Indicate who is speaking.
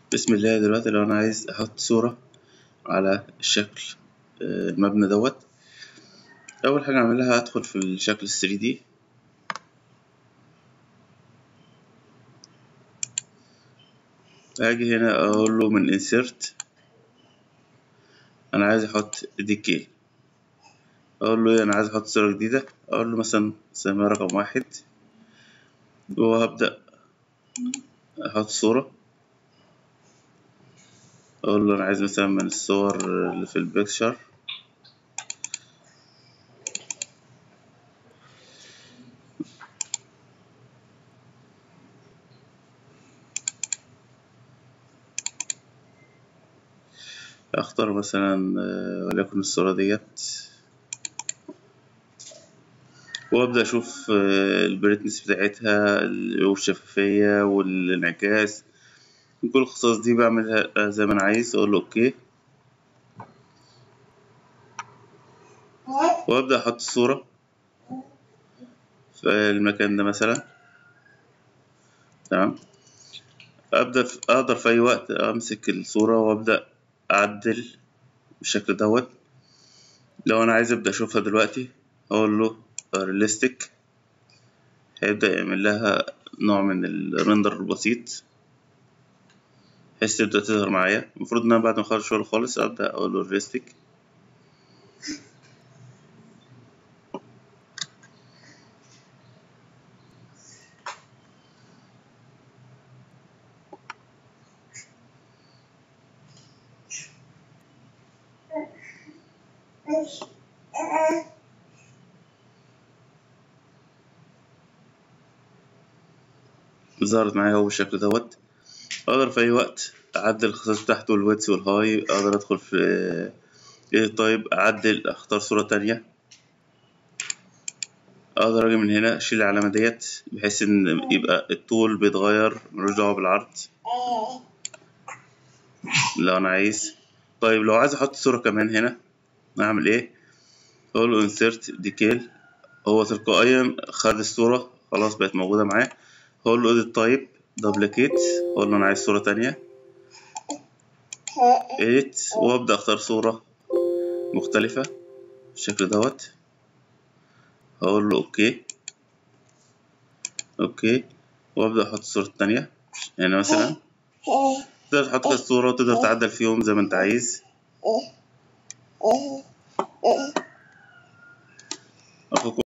Speaker 1: بسم الله دلوقتي لو انا عايز احط صورة على الشكل آه، المبنى دوت اول حاجة اعملها ادخل في الشكل الثري دي اجي هنا اقول له من insert انا عايز احط ديكي اقول له إيه؟ انا عايز احط صورة جديدة اقول له مثلا سميها رقم واحد وهبدأ احط صورة اقول له انا عايز مثلا من الصور اللي في البيكشر اختار مثلا آه، وليكن الصورة ديت وابدأ اشوف آه، البريتنس بتاعتها والشفافية والانعكاس كل الخصائص دي بعملها زي ما انا عايز اقول له اوكي وابدأ احط الصورة في المكان ده مثلا تمام ابدأ في اقدر في اي وقت امسك الصورة وابدأ اعدل بالشكل دوت لو انا عايز ابدأ اشوفها دلوقتي اقول له ريليستيك هيبدأ يعمل لها نوع من الرندر البسيط بحيث تبدأ تظهر معايا المفروض ان انا بعد ما اخلص الشغل خالص ابدأ اقول له ريليستيك ظهرت معايا اهو بالشكل دوت اقدر في اي وقت اعدل الخصائص بتاعته الويتس والهاي اقدر ادخل في ايه طيب اعدل اختار صورة تانية اقدر اجي من هنا اشيل العلامة ديت بحيث ان يبقى الطول بيتغير ملوش دعوة بالعرض لو انا عايز طيب لو عايز احط صورة كمان هنا اعمل ايه اقول له insert detail هو تلقائيا خد الصورة خلاص بقت موجودة معاه هقول له edit type duplicate اقول له انا عايز صورة تانية edit وابدأ اختار صورة مختلفة بالشكل دوت هقول له اوكي اوكي وابدأ احط الصورة التانية يعني مثلا تقدر تحط كذا صورة وتقدر تعدل فيهم زي ما انت عايز أخوكم